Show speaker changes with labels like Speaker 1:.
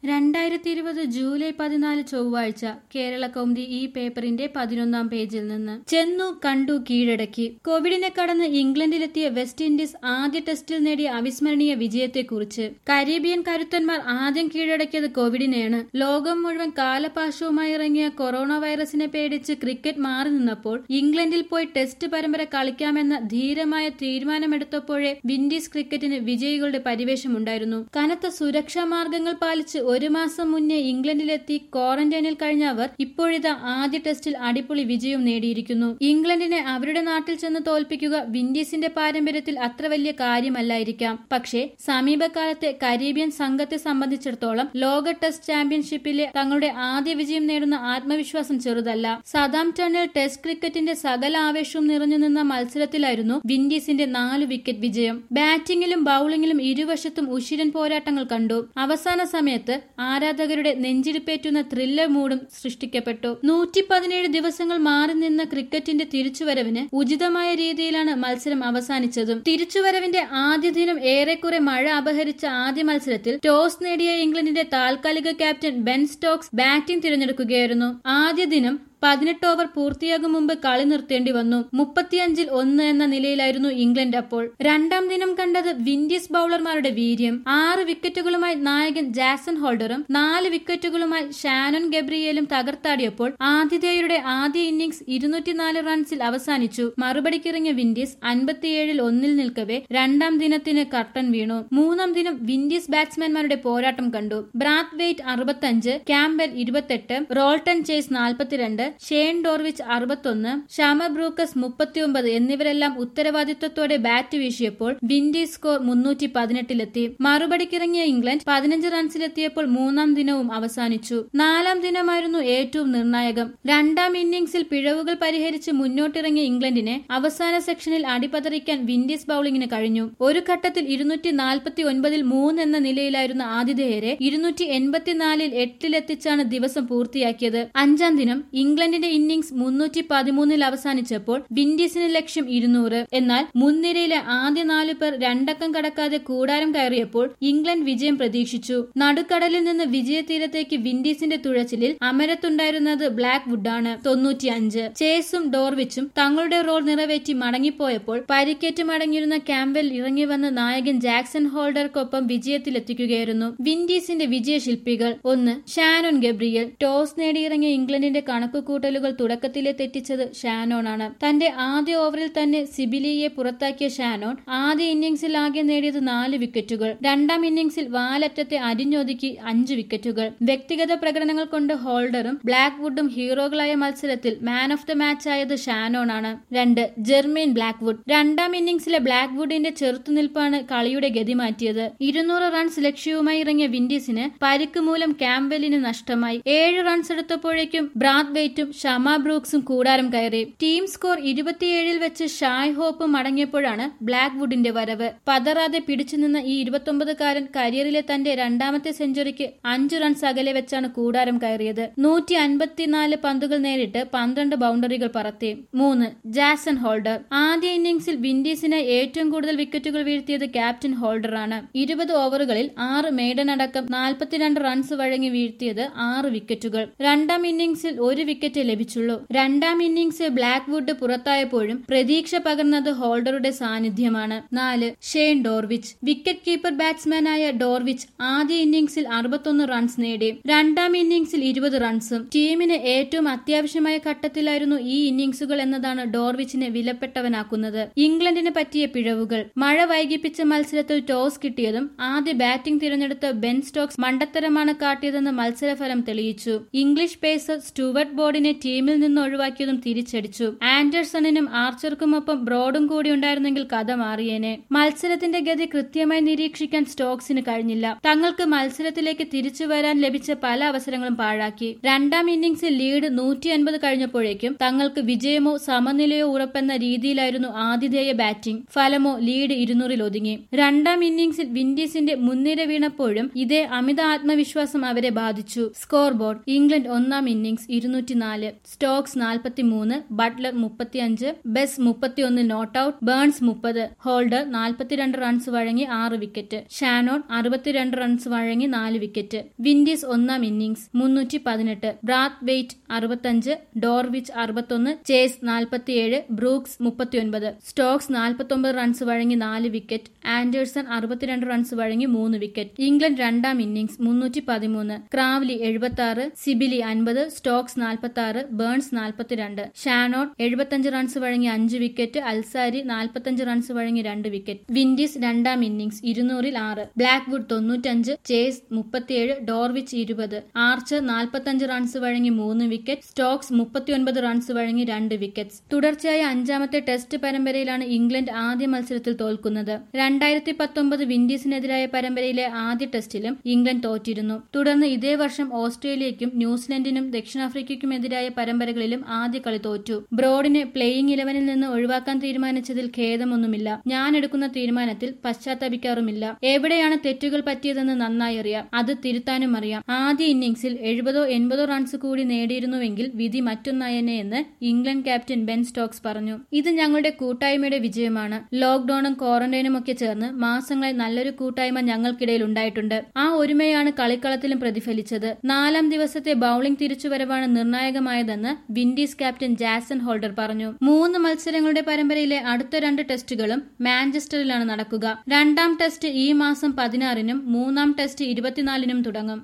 Speaker 1: രണ്ടായിരത്തി ഇരുപത് ജൂലൈ പതിനാല് ചൊവ്വാഴ്ച കേരള കൗമുദി ഈ പേപ്പറിന്റെ പതിനൊന്നാം പേജിൽ നിന്ന് ചെന്നു കണ്ടു കീഴടക്കി കോവിഡിനെ കടന്ന് ഇംഗ്ലണ്ടിലെത്തിയ വെസ്റ്റ് ഇൻഡീസ് ആദ്യ ടെസ്റ്റിൽ നേടിയ അവിസ്മരണീയ വിജയത്തെക്കുറിച്ച് കരീബിയൻ കരുത്തന്മാർ ആദ്യം കീഴടക്കിയത് കോവിഡിനെയാണ് ലോകം മുഴുവൻ കാലപാശവുമായി ഇറങ്ങിയ കൊറോണ വൈറസിനെ പേടിച്ച് ക്രിക്കറ്റ് മാറി നിന്നപ്പോൾ ഇംഗ്ലണ്ടിൽ പോയി ടെസ്റ്റ് പരമ്പര കളിക്കാമെന്ന ധീരമായ തീരുമാനമെടുത്തപ്പോഴേ വിൻഡീസ് ക്രിക്കറ്റിന് വിജയികളുടെ പരിവേഷമുണ്ടായിരുന്നു കനത്ത സുരക്ഷാ മാർഗങ്ങൾ പാലിച്ച് ഒരു മാസം മുന്നേ ഇംഗ്ലണ്ടിലെത്തി ക്വാറന്റൈനിൽ കഴിഞ്ഞ അവർ ഇപ്പോഴിതാ ആദ്യ ടെസ്റ്റിൽ അടിപൊളി വിജയം നേടിയിരിക്കുന്നു ഇംഗ്ലണ്ടിനെ അവരുടെ നാട്ടിൽ ചെന്ന് തോൽപ്പിക്കുക വിൻഡീസിന്റെ പാരമ്പര്യത്തിൽ അത്ര വലിയ കാര്യമല്ലായിരിക്കാം പക്ഷേ സമീപകാലത്തെ കരീബിയൻ സംഘത്തെ സംബന്ധിച്ചിടത്തോളം ലോക ടെസ്റ്റ് ചാമ്പ്യൻഷിപ്പിലെ തങ്ങളുടെ ആദ്യ വിജയം നേടുന്ന ആത്മവിശ്വാസം ചെറുതല്ല സദാം ടണിൽ ടെസ്റ്റ് ക്രിക്കറ്റിന്റെ സകല ആവേശവും നിറഞ്ഞു നിന്ന മത്സരത്തിലായിരുന്നു വിൻഡീസിന്റെ നാല് വിക്കറ്റ് വിജയം ബാറ്റിംഗിലും ബൌളിംഗിലും ഇരുവശത്തും ഉശിരൻ പോരാട്ടങ്ങൾ കണ്ടു അവസാന സമയത്ത് ആരാധകരുടെ നെഞ്ചിടിപ്പേറ്റുന്ന ത്രില്ലർ മൂഡും സൃഷ്ടിക്കപ്പെട്ടു നൂറ്റി പതിനേഴ് ദിവസങ്ങൾ മാറി നിന്ന ക്രിക്കറ്റിന്റെ തിരിച്ചുവരവിന് ഉചിതമായ രീതിയിലാണ് മത്സരം അവസാനിച്ചതും തിരിച്ചുവരവിന്റെ ആദ്യ ദിനം ഏറെക്കുറെ മഴ അപഹരിച്ച ആദ്യ മത്സരത്തിൽ ടോസ് നേടിയ ഇംഗ്ലണ്ടിന്റെ താൽക്കാലിക ക്യാപ്റ്റൻ ബെൻ സ്റ്റോക്സ് ബാറ്റിംഗ് തിരഞ്ഞെടുക്കുകയായിരുന്നു ആദ്യ ദിനം പതിനെട്ട് ഓവർ പൂർത്തിയാകും മുമ്പ് കളി നിർത്തേണ്ടി വന്നു മുപ്പത്തിയഞ്ചിൽ ഒന്ന് എന്ന നിലയിലായിരുന്നു ഇംഗ്ലണ്ട് അപ്പോൾ രണ്ടാം ദിനം കണ്ടത് വിൻഡീസ് ബൌളർമാരുടെ വീര്യം ആറ് വിക്കറ്റുകളുമായി നായകൻ ജാസൺ ഹോൾഡറും നാല് വിക്കറ്റുകളുമായി ഷാനൻ ഗബ്രിയേലും തകർത്താടിയപ്പോൾ ആതിഥേയരുടെ ആദ്യ ഇന്നിംഗ്സ് ഇരുന്നൂറ്റിനാല് റൺസിൽ അവസാനിച്ചു മറുപടിക്കിറങ്ങിയ വിൻഡീസ് അൻപത്തിയേഴിൽ ഒന്നിൽ നിൽക്കവേ രണ്ടാം ദിനത്തിന് കർട്ടൻ വീണു മൂന്നാം ദിനം വിൻഡീസ് ബാറ്റ്സ്മാൻമാരുടെ പോരാട്ടം കണ്ടു ബ്രാത്ത് വെയ്റ്റ് അറുപത്തഞ്ച് ക്യാമ്പൽ ഇരുപത്തെട്ട് റോൾട്ടൺ ചേസ് നാൽപ്പത്തിരണ്ട് ഷെയ്ൻ ഡോർവിച്ച് അറുപത്തൊന്ന് ഷാമ ബ്രൂക്കസ് മുപ്പത്തിയൊമ്പത് എന്നിവരെല്ലാം ഉത്തരവാദിത്വത്തോടെ ബാറ്റ് വീശിയപ്പോൾ വിൻഡീസ് സ്കോർ മുന്നൂറ്റി പതിനെട്ടിലെത്തി മറുപടിക്കിറങ്ങിയ ഇംഗ്ലണ്ട് പതിനഞ്ച് റൺസിലെത്തിയപ്പോൾ മൂന്നാം ദിനവും അവസാനിച്ചു നാലാം ദിനമായിരുന്നു ഏറ്റവും നിർണായകം രണ്ടാം ഇന്നിംഗ്സിൽ പിഴവുകൾ പരിഹരിച്ച് മുന്നോട്ടിറങ്ങിയ ഇംഗ്ലണ്ടിനെ അവസാന സെക്ഷനിൽ അടിപതറിക്കാൻ വിൻഡീസ് ബൌളിംഗിന് കഴിഞ്ഞു ഒരു ഘട്ടത്തിൽ ഇരുന്നൂറ്റി നാൽപ്പത്തി ഒൻപതിൽ മൂന്ന് എന്ന നിലയിലായിരുന്ന ആതിഥേയരെ ഇരുന്നൂറ്റി എൺപത്തിനാലിൽ എട്ടിലെത്തിച്ചാണ് ദിവസം പൂർത്തിയാക്കിയത് അഞ്ചാം ദിനം ഇംഗ്ലണ്ടിന്റെ ഇന്നിംഗ്സ് മുന്നൂറ്റി പതിമൂന്നിൽ അവസാനിച്ചപ്പോൾ വിൻഡീസിന് ലക്ഷ്യം ഇരുന്നൂറ് എന്നാൽ മുൻനിരയിലെ ആദ്യ നാലു പേർ രണ്ടക്കം കടക്കാതെ കൂടാരം കയറിയപ്പോൾ ഇംഗ്ലണ്ട് വിജയം പ്രതീക്ഷിച്ചു നടുക്കടലിൽ നിന്ന് വിജയതീരത്തേക്ക് വിൻഡീസിന്റെ തുഴച്ചിലിൽ അമരത്തുണ്ടായിരുന്നത് ബ്ലാക്ക് വുഡാണ് തൊണ്ണൂറ്റിയഞ്ച് ചേസും ഡോർവിച്ചും തങ്ങളുടെ റോൾ നിറവേറ്റി മടങ്ങിപ്പോയപ്പോൾ പരിക്കേറ്റ് മടങ്ങിയിരുന്ന ക്യാമ്പൽ ഇറങ്ങി വന്ന് നായകൻ ജാക്സൺ ഹോൾഡർക്കൊപ്പം വിജയത്തിലെത്തിക്കുകയായിരുന്നു വിൻഡീസിന്റെ വിജയശില്പികൾ ഒന്ന് ഷാനോൻ ഗബ്രിയൽ ടോസ് നേടിയിറങ്ങിയ ഇംഗ്ലണ്ടിന്റെ കണക്കുകൂട്ടലുകൾ തുടക്കത്തിലെ തെറ്റിച്ചത് ഷാനോണാണ് തന്റെ ആദ്യ ഓവറിൽ തന്നെ സിബിലിയെ പുറത്താക്കിയ ഷാനോൺ ആദ്യ ഇന്നിംഗ്സിൽ ആകെ നേടിയത് നാല് വിക്കറ്റുകൾ രണ്ടാം ഇന്നിംഗ്സിൽ വാലറ്റത്തെ അരിഞ്ഞൊതുക്കി അഞ്ച് വിക്കറ്റുകൾ വ്യക്തിഗത പ്രകടനങ്ങൾ കൊണ്ട് ഹോൾഡറും ബ്ലാക്ക്വുഡും ഹീറോകളായ മത്സരത്തിൽ മാൻ ഓഫ് ദ മാച്ച് ആയത് ഷാനോണാണ് രണ്ട് ജെർമെയിൻ ബ്ലാക്ക്വുഡ് രണ്ടാം ഇന്നിംഗ്സിലെ ബ്ലാക്ക്വുഡിന്റെ ചെറുത്തുനിൽപ്പാണ് കളിയുടെ ഗതി മാറ്റിയത് ഇരുന്നൂറ് റൺസ് ലക്ഷ്യവുമായി ഇറങ്ങിയ വിൻഡീസിന് പരിക്ക് മൂലം ക്യാമ്പലിന് നഷ്ടമായി ഏഴ് റൺസ് എടുത്തപ്പോഴേക്കും ബ്രാത് വെയ്റ്റും ഷമ ബ്രൂക്സും കൂടാരം കയറി ടീം സ്കോർ ഇരുപത്തിയേഴിൽ വെച്ച് ഷായ് ഹോപ്പ് മടങ്ങിയപ്പോഴാണ് ബ്ലാക്ക്വുഡിന്റെ വരവ് പതറാതെ പിടിച്ചുനിന്ന ഈ ഇരുപത്തൊമ്പതുകാരൻ കരിയറിലെ തന്റെ രണ്ടാമത്തെ സെഞ്ചുറിക്ക് അഞ്ചു റൺസ് അകലെ വെച്ചാണ് കൂടാരം കയറിയത് നൂറ്റി അൻപത്തിനാല് പന്തുകൾ നേരിട്ട് പന്ത്രണ്ട് ബൗണ്ടറികൾ പറത്തി മൂന്ന് ജാസൺ ഹോൾഡർ ആദ്യ ഇന്നിംഗ്സിൽ വിൻഡീസിന് ഏറ്റവും കൂടുതൽ വിക്കറ്റുകൾ വീഴ്ത്തിയത് ക്യാപ്റ്റൻ ഹോൾഡറാണ് ഇരുപത് ഓവറുകളിൽ ആറ് മെയ്ഡൻ അടക്കം നാൽപ്പത്തിരണ്ട് റൺസ് വഴങ്ങി വീഴ്ത്തിയത് ആറ് വിക്കറ്റുകൾ രണ്ടാം ഇന്നിംഗ്സിൽ ഒരു വിക്കറ്റ് ലഭിച്ചുള്ളൂ രണ്ടാം ഇന്നിംഗ്സിൽ ബ്ലാക്ക്വുഡ് പുറത്തായപ്പോഴും പ്രതീക്ഷ പകർന്നത് ഹോൾഡറുടെ സാന്നിധ്യമാണ് നാല് ഷെയ്ൻ ഡോർവിച്ച് വിക്കറ്റ് കീപ്പർ ബാറ്റ്സ്മാനായ ഡോർവിച്ച് ആദ്യ ഇന്നിംഗ്സിൽ അറുപത്തൊന്ന് റൺസ് നേടി രണ്ടാം ഇന്നിംഗ്സിൽ ഇരുപത് റൺസും ടീമിന് ഏറ്റവും അത്യാവശ്യമായ ഘട്ടത്തിലായിരുന്നു ഈ ഇന്നിംഗ്സുകൾ എന്നതാണ് ഡോർവിച്ചിനെ വിലപ്പെട്ടവനാക്കുന്നത് ഇംഗ്ലണ്ടിന് പറ്റിയ പിഴവുകൾ മഴ വൈകിപ്പിച്ച മത്സരത്തിൽ ടോസ് കിട്ടിയതും ആദ്യ ബാറ്റിംഗ് തിരഞ്ഞെടുത്ത ബെൻ സ്റ്റോക്സ് മണ്ടത്തരമാണ് കാട്ടിയതെന്ന് മത്സരഫലം തെളിയിച്ചു ഇംഗ്ലീഷ് പേസർ സ്റ്റുവർട്ട് ബോർഡിനെ ടീമിൽ നിന്ന് ഒഴിവാക്കിയതും തിരിച്ചടിച്ചു ആൻഡേഴ്സണിനും ആർച്ചർക്കുമൊപ്പം ബ്രോഡും കൂടി ഉണ്ടായിരുന്നെങ്കിൽ കഥ മാറിയേനെ മത്സരത്തിന്റെ ഗതി കൃത്യമായി നിരീക്ഷിക്കാൻ സ്റ്റോക്സിന് കഴിഞ്ഞില്ല തങ്ങൾക്ക് മത്സരത്തിലേക്ക് തിരിച്ചു വരാൻ ലഭിച്ച പല അവസരങ്ങളും പാഴാക്കി രണ്ടാം ഇന്നിംഗ്സിൽ ലീഡ് നൂറ്റി അൻപത് കഴിഞ്ഞപ്പോഴേക്കും തങ്ങൾക്ക് വിജയമോ സമനിലയോ ഉറപ്പെന്ന രീതിയിലായിരുന്നു ആതിഥേയ ബാറ്റിംഗ് ഫലമോ ലീഡ് ഇരുന്നൂറിൽ ഒതുങ്ങി രണ്ടാം ഇന്നിംഗ്സിൽ വിൻഡീസിന്റെ മുൻനിര വീണപ്പോഴും ഇതേ അമിത ആത്മവിശ്വാസം അവരെ ബാധിച്ചു സ്കോർ ബോർഡ് ഇംഗ്ലണ്ട് ഒന്നാം ഇന്നിംഗ്സ് ഇരുന്നൂറ്റി മുപ്പത്തിനാല് സ്റ്റോക്സ് നാൽപ്പത്തിമൂന്ന് ബട്ട്ലർ മുപ്പത്തിയഞ്ച് ബെസ് മുപ്പത്തിയൊന്ന് നോട്ട് ഔട്ട് ബേൺസ് മുപ്പത് ഹോൾഡർ നാൽപ്പത്തിരണ്ട് റൺസ് വഴങ്ങി ആറ് വിക്കറ്റ് ഷാനോൺ അറുപത്തിരണ്ട് റൺസ് വഴങ്ങി നാല് വിക്കറ്റ് വിൻഡീസ് ഒന്നാം ഇന്നിംഗ്സ് മുന്നൂറ്റി പതിനെട്ട് ബ്രാത്ത് വെയിറ്റ് അറുപത്തഞ്ച് ഡോർവിച്ച് അറുപത്തൊന്ന് ചേസ് നാൽപ്പത്തിയേഴ് ബ്രൂക്സ് മുപ്പത്തിയൊൻപത് സ്റ്റോക്സ് നാൽപ്പത്തൊമ്പത് റൺസ് വഴങ്ങി നാല് വിക്കറ്റ് ആൻഡേഴ്സൺ അറുപത്തിരണ്ട് റൺസ് വഴങ്ങി മൂന്ന് വിക്കറ്റ് ഇംഗ്ലണ്ട് രണ്ടാം ഇന്നിംഗ്സ് മുന്നൂറ്റി പതിമൂന്ന് ക്രാവ്ലി എഴുപത്തി ആറ് സിബിലി അൻപത് സ്റ്റോക്സ് നാൽപ്പത്തി ആറ് ബേൺസ് നാൽപ്പത്തിരണ്ട് ഷാനോൺ എഴുപത്തഞ്ച് റൺസ് വഴങ്ങി അഞ്ച് വിക്കറ്റ് അൽസാരി നാൽപ്പത്തഞ്ച് റൺസ് വഴങ്ങി രണ്ട് വിക്കറ്റ് വിൻഡീസ് രണ്ടാം ഇന്നിംഗ്സ് ഇരുന്നൂറിൽ ആറ് ബ്ലാക്ക്വുഡ് തൊണ്ണൂറ്റഞ്ച് ചേസ് മുപ്പത്തിയേഴ് ഡോർവിച്ച് ഇരുപത് ആർച്ചർ നാൽപ്പത്തഞ്ച് റൺസ് വഴങ്ങി മൂന്ന് വിക്കറ്റ് സ്റ്റോക്സ് മുപ്പത്തിയൊൻപത് റൺസ് വഴങ്ങി രണ്ട് വിക്കറ്റ്സ് തുടർച്ചയായ അഞ്ചാമത്തെ ടെസ്റ്റ് പരമ്പരയിലാണ് ഇംഗ്ലണ്ട് ആദ്യ മത്സരത്തിൽ തോൽക്കുന്നത് രണ്ടായിരത്തി പത്തൊമ്പത് വിൻഡീസിനെതിരായ പരമ്പരയിലെ ആദ്യ ടെസ്റ്റിലും ഇംഗ്ലണ്ട് തോറ്റിരുന്നു തുടർന്ന് ഇതേ വർഷം ഓസ്ട്രേലിയയ്ക്കും ന്യൂസിലൻഡിനും ദക്ഷിണാഫ്രിക്കയ്ക്കുമെതിരായ പരമ്പരകളിലും ആദ്യ കളി തോറ്റു ബ്രോഡിനെ പ്ലേയിംഗ് ഇലവനിൽ നിന്ന് ഒഴിവാക്കാൻ തീരുമാനിച്ചതിൽ ഖേദമൊന്നുമില്ല ഞാൻ എടുക്കുന്ന തീരുമാനത്തിൽ പശ്ചാത്തപിക്കാറുമില്ല എവിടെയാണ് തെറ്റുകൾ പറ്റിയതെന്ന് നന്നായി അറിയാം അത് തിരുത്താനും അറിയാം ആദ്യ ഇന്നിംഗ്സിൽ എഴുപതോ എൺപതോ റൺസ് കൂടി നേടിയിരുന്നുവെങ്കിൽ വിധി മറ്റൊന്നായെന്നെ എന്ന് ഇംഗ്ലണ്ട് ക്യാപ്റ്റൻ ബെൻ സ്റ്റോക്സ് പറഞ്ഞു ഇത് ഞങ്ങളുടെ കൂട്ടായ്മയുടെ വിജയമാണ് ലോക്ഡൌണും ക്വാറന്റൈനും ഒക്കെ ചേർന്ന് മാസങ്ങളായി നല്ലൊരു കൂട്ടായ്മ ഞങ്ങൾക്കിടയിൽ ഉണ്ടായിട്ടുണ്ട് ആ ഒരുമയാണ് കളിക്കളത്തിലും പ്രതിഫലിച്ചത് നാലാം ദിവസത്തെ ബൌളിംഗ് തിരിച്ചുവരവാണ് നിർണായകമായതെന്ന് വിൻഡീസ് ക്യാപ്റ്റൻ ജാസൺ ഹോൾഡർ പറഞ്ഞു മൂന്ന് മത്സരങ്ങളുടെ പരമ്പരയിലെ അടുത്ത രണ്ട് ടെസ്റ്റുകളും മാഞ്ചസ്റ്ററിലാണ് നടക്കുക രണ്ടാം ടെസ്റ്റ് ഈ മാസം പതിനാറിനും മൂന്നാം ടെസ്റ്റ് ഇരുപത്തിനാലിനും തുടങ്ങും